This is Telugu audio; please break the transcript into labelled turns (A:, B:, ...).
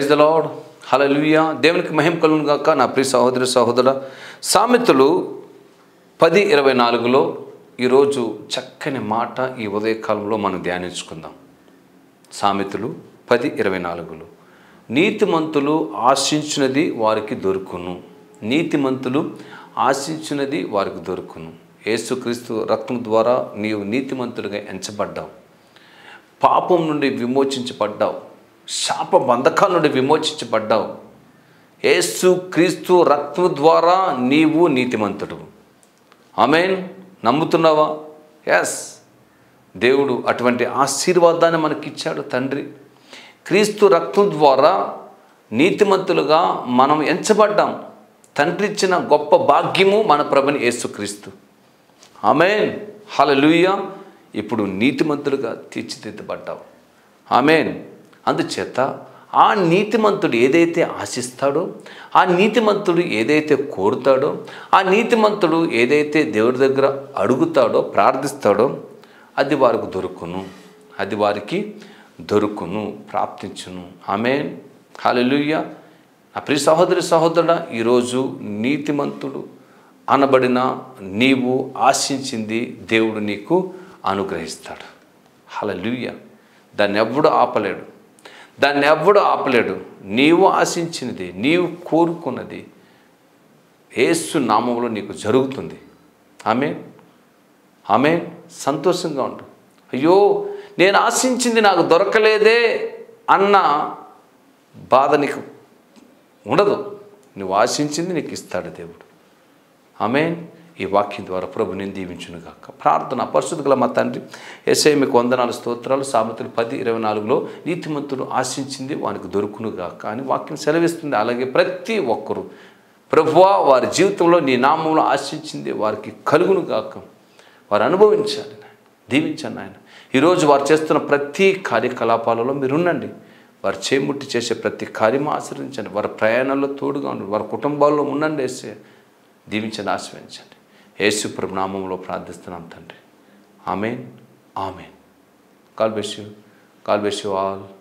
A: ప్రైజ్ ద లాడ్ హల్లెలూయా దేవునికి మహిమ కలుగును గాక నా ప్రియ సహోదరి సహోదర సామెతలు పది ఇరవై నాలుగులో ఈరోజు చక్కని మాట ఈ ఉదయకాలంలో మనం ధ్యానించుకుందాం సామెతలు పది ఇరవై నాలుగులో నీతిమంతులు ఆశించినది వారికి దొరుకును నీతిమంతులు ఆశించినది వారికి దొరుకును యేసుక్రీస్తు రక్తం ద్వారా నీవు నీతిమంతుడిగా ఎంచబడ్డావు పాపం నుండి విమోచించబడ్డావు శాప బంధకాల నుండి విమోచించబడ్డావు యేసు క్రీస్తు రక్తం ద్వారా నీవు నీతిమంతుడు ఆమెన్ నమ్ముతున్నావా ఎస్ దేవుడు అటువంటి ఆశీర్వాదాన్ని మనకిచ్చాడు తండ్రి క్రీస్తు రక్తం ద్వారా నీతిమంతులుగా మనం ఎంచబడ్డాం తండ్రి ఇచ్చిన గొప్ప భాగ్యము మన ప్రభుని యేసుక్రీస్తు ఆమెన్ హల్లెలూయా ఇప్పుడు నీతిమంతులుగా తీర్చిదిద్దబడ్డావు ఆమెన్ అందుచేత ఆ నీతిమంతుడు ఏదైతే ఆశిస్తాడో ఆ నీతిమంతుడు ఏదైతే కోరుతాడో ఆ నీతిమంతుడు ఏదైతే దేవుడి దగ్గర అడుగుతాడో ప్రార్థిస్తాడో అది వారికి దొరుకును అది వారికి దొరుకును ప్రాప్తించును ఆమెన్ హల్లెలూయా నా ప్రియ సహోదరి సహోదరుడా ఈరోజు నీతిమంతుడు అనబడిన నీవు ఆశించింది దేవుడు నీకు అనుగ్రహిస్తాడు హల్లెలూయా దాన్ని ఎవ్వడు ఆపలేడు దాన్ని ఎవ్వడు ఆపలేడు నీవు ఆశించినది నీవు కోరుకున్నది ఏసు నామంలో నీకు జరుగుతుంది ఆమె ఆమె సంతోషంగా ఉండు అయ్యో నేను ఆశించింది నాకు దొరకలేదే అన్న బాధ నీకు ఉండదు నువ్వు ఆశించింది నీకు ఇస్తాడు దేవుడు ఆమె ఈ వాక్యం ద్వారా ప్రభు నేను దీవించును గాక ప్రార్థన పరిశుద్ధ గల మా తండ్రి ఎస్ఐ మీకు వందనాలు స్తోత్రాలు సామెతలు పది ఇరవై నాలుగులో నీతిమంతుడు ఆశించింది వానికి దొరుకును గాక అని వాక్యం సెలవిస్తుంది అలాగే ప్రతి ఒక్కరూ ప్రభువా వారి జీవితంలో నీ నామంలో ఆశించింది వారికి కలుగును గాక వారు అనుభవించాలి నాయన దీవించండి ఆయన ఈరోజు వారు చేస్తున్న ప్రతి కార్యకలాపాలలో మీరు ఉండండి వారు చేముట్టి చేసే ప్రతి కార్యము ఆశ్రయించండి వారి ప్రయాణాల్లో తోడుగా ఉండండి వారి కుటుంబాల్లో ఉండండి వేసే దీవించండి ఆశ్రయించండి యేసు ప్రభు నామంలో ప్రార్థిస్తున్నాం తండ్రి amen amen God bless you God bless you all